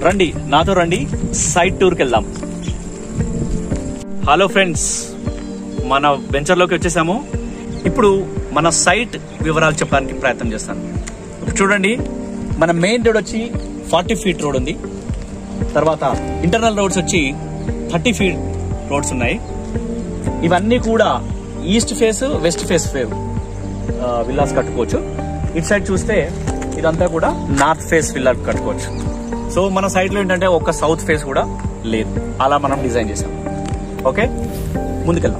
రండి నాతో రండి సైట్ టూర్కి వెళ్దాం హలో ఫ్రెండ్స్ మన వెంచర్లోకి వచ్చేసాము ఇప్పుడు మన సైట్ వివరాలు చెప్పడానికి ప్రయత్నం చేస్తాను ఇప్పుడు చూడండి మన మెయిన్ రోడ్ వచ్చి ఫార్టీ ఫీట్ రోడ్ ఉంది తర్వాత ఇంటర్నల్ రోడ్స్ వచ్చి థర్టీ ఫీట్ రోడ్స్ ఉన్నాయి ఇవన్నీ కూడా east face west face face villas కట్టుకోవచ్చు ఇటు సైడ్ చూస్తే ఇదంతా కూడా నార్త్ ఫేస్ విల్లా కట్టుకోవచ్చు సో మన సైడ్ లో ఏంటంటే ఒక సౌత్ ఫేస్ కూడా లేదు అలా మనం డిజైన్ చేసాం ఓకే ముందుకెళ్దాం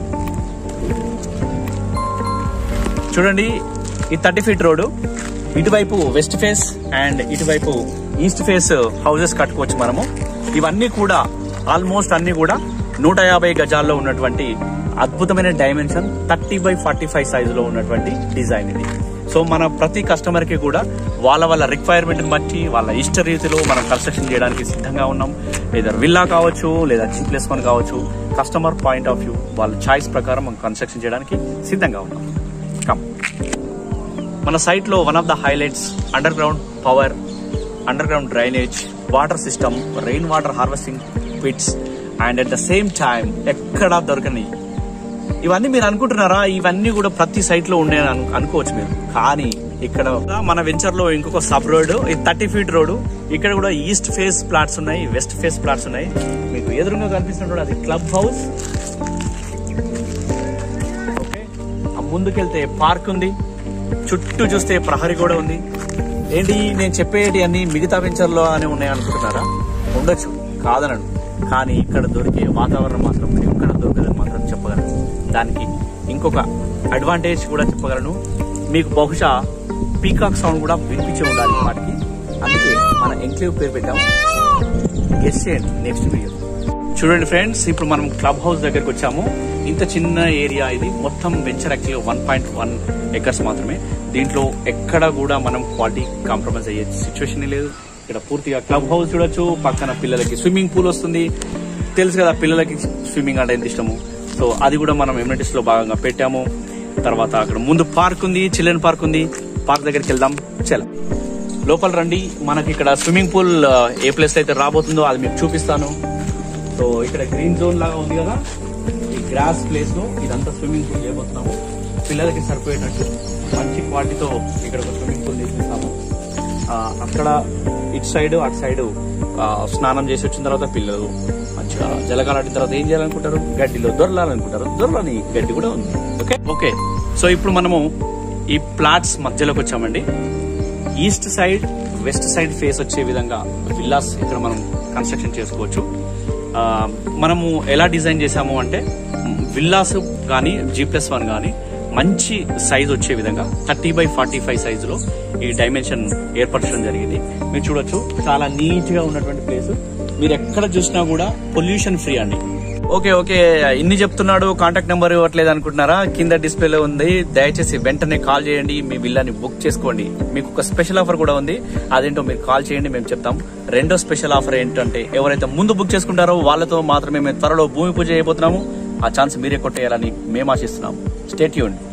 చూడండి ఈ థర్టీ ఫీట్ రోడ్ ఇటువైపు వెస్ట్ ఫేస్ అండ్ ఇటువైపు ఈస్ట్ ఫేస్ హౌసెస్ కట్టుకోవచ్చు మనము ఇవన్నీ కూడా ఆల్మోస్ట్ అన్ని కూడా నూట యాభై గజాల్లో ఉన్నటువంటి అద్భుతమైన dimension thirty by forty five size లో ఉన్నటువంటి డిజైన్ ఇది సో మన ప్రతి కస్టమర్ కి కూడా వాళ్ళ వాళ్ళ రిక్వైర్మెంట్ బట్టి వాళ్ళ ఇష్ట రీతిలో మనం కన్స్ట్రక్షన్ చేయడానికి సిద్ధంగా ఉన్నాం లేదా విల్లా కావచ్చు లేదా జీ ప్లస్ వన్ కావచ్చు కస్టమర్ పాయింట్ ఆఫ్ వ్యూ వాళ్ళ చాయిస్ ప్రకారం మనం కన్స్ట్రక్షన్ చేయడానికి సిద్ధంగా ఉన్నాం కమ్ మన సైట్ లో one of the highlights underground power underground drainage water system rain water harvesting pits and at the same time ఎక్కడా దొరకని ఇవన్నీ మీరు అనుకుంటున్నారా ఇవన్నీ కూడా ప్రతి సైట్ లో ఉండే అను- అనుకోవచ్చు మీరు కానీ ఇక్కడ మన వెంచర్ లో ఇంకొక సబ్ రోడ్ ఈ థర్టీ ఫీట్ రోడ్ ఇక్కడ కూడా ఈస్ట్ ఫేస్ ప్లాట్స్ ఉన్నాయి వెస్ట్ ఫేస్ ప్లాట్స్ ఉన్నాయి మీకు ఎదురుగా కనిపిస్తున్న అది క్లబ్ హౌస్ ఓకే ఆ ముందుకెళ్తే పార్క్ ఉంది చుట్టూ చూస్తే ప్రహరీ కూడా ఉంది ఏంటి నేను చెప్పేటి అన్ని మిగతా వెంచర్లో అని ఉన్నాయి అనుకుంటున్నారా ఉండొచ్చు కాదనడు కానీ ఇక్కడ దొరికే వాతావరణం మాత్రం ఎక్కడ దొరకదని మాత్రం చెప్పగలను దానికి ఇంకొక అడ్వాంటేజ్ కూడా చెప్పగలను మీకు బహుశా పీకాక్ సౌండ్ కూడా వినిపించే ఉండాలి వాటికి అందుకే మన ఎంక్లేవ్ పేరు పెట్టాము గెస్ట్ చేయండి నెక్స్ట్ వీడియో చూడండి ఫ్రెండ్స్ ఇప్పుడు మనం క్లబ్ హౌస్ దగ్గరికి వచ్చాము ఇంత చిన్న ఏరియా ఇది మొత్తం వెంచర్ యాక్చువల్గా వన్ పాయింట్ వన్ ఎకర్స్ మాత్రమే దీంట్లో ఎక్కడ కూడా మనం క్వాలిటీ కాంప్రమైజ్ అయ్యే సిచ్యువేషన్ లేదు ఇక్కడ పూర్తిగా క్లబ్ హౌస్ చూడొచ్చు పక్కన పిల్లలకి స్విమ్మింగ్ పూల్ వస్తుంది తెలుసు కదా పిల్లలకి స్విమ్మింగ్ అంటే ఎంత ఇష్టము సో అది కూడా మనం ఎమ్యూనిటీస్ లో భాగంగా పెట్టాము తర్వాత అక్కడ ముందు పార్క్ ఉంది చిల్డ్రన్ పార్క్ ఉంది పార్క్ దగ్గరికి వెళ్దాం చల లోపల రండి మనకి ఇక్కడ స్విమ్మింగ్ పూల్ ఆ, ఏ ప్లేస్ అయితే రాబోతుందో అది మీకు చూపిస్తాను సో ఇక్కడ గ్రీన్ జోన్ లాగా ఉంది కదా ఈ గ్రాస్ ప్లేస్ లో ఇదంతా స్విమ్మింగ్ పూల్ చేయబోతున్నాము పిల్లలకి సరిపోయేటట్టు మంచి క్వాలిటీతో ఇక్కడ ఒక స్విమ్మింగ్ పూల్ తీసిస్తాము అక్కడ ఇటు సైడ్ అటు సైడ్ స్నానం చేసి వచ్చిన తర్వాత పిల్లలు మంచిగా జలకాలాడిన తర్వాత ఏం చేయాలనుకుంటారు గడ్డిలో దొరలాలనుకుంటారు దొరలని గడ్డి కూడా ఉంది ఓకే ఓకే సో ఇప్పుడు మనము ఈ ప్లాట్స్ మధ్యలోకి వచ్చామండి east side west side face వచ్చే విధంగా విల్లాస్ ఇక్కడ మనం కన్స్ట్రక్షన్ చేసుకోవచ్చు ఆ, మనము ఎలా డిజైన్ చేసాము అంటే విల్లాస్ కానీ జీ ప్లస్ వన్ కానీ మంచి సైజ్ వచ్చే విధంగా థర్టీ బై ఫార్టీ ఫైవ్ సైజులో ఈ డైమెన్షన్ ఏర్పరచడం జరిగింది మీరు చూడొచ్చు చాలా నీట్ గా ఉన్నటువంటి ప్లేస్ మీరు ఎక్కడ చూసినా కూడా పొల్యూషన్ ఫ్రీ అండి ఓకే ఓకే ఇన్ని చెప్తున్నాడు కాంటాక్ట్ నెంబర్ ఇవ్వట్లేదు అనుకుంటున్నారా కింద డిస్ప్లేలో ఉంది దయచేసి వెంటనే కాల్ చేయండి మీ విల్లాని బుక్ చేసుకోండి మీకు ఒక స్పెషల్ ఆఫర్ కూడా ఉంది అదేంటో మీరు కాల్ చేయండి మేము చెప్తాం రెండో స్పెషల్ ఆఫర్ ఏంటంటే ఎవరైతే ముందు బుక్ చేసుకుంటారో వాళ్ళతో మాత్రమే మేము త్వరలో భూమి పూజ చేయబోతున్నాము ఆ ఛాన్స్ మీరే కొట్టేయాలని మేము ఆశిస్తున్నాం స్టేట్ యూన్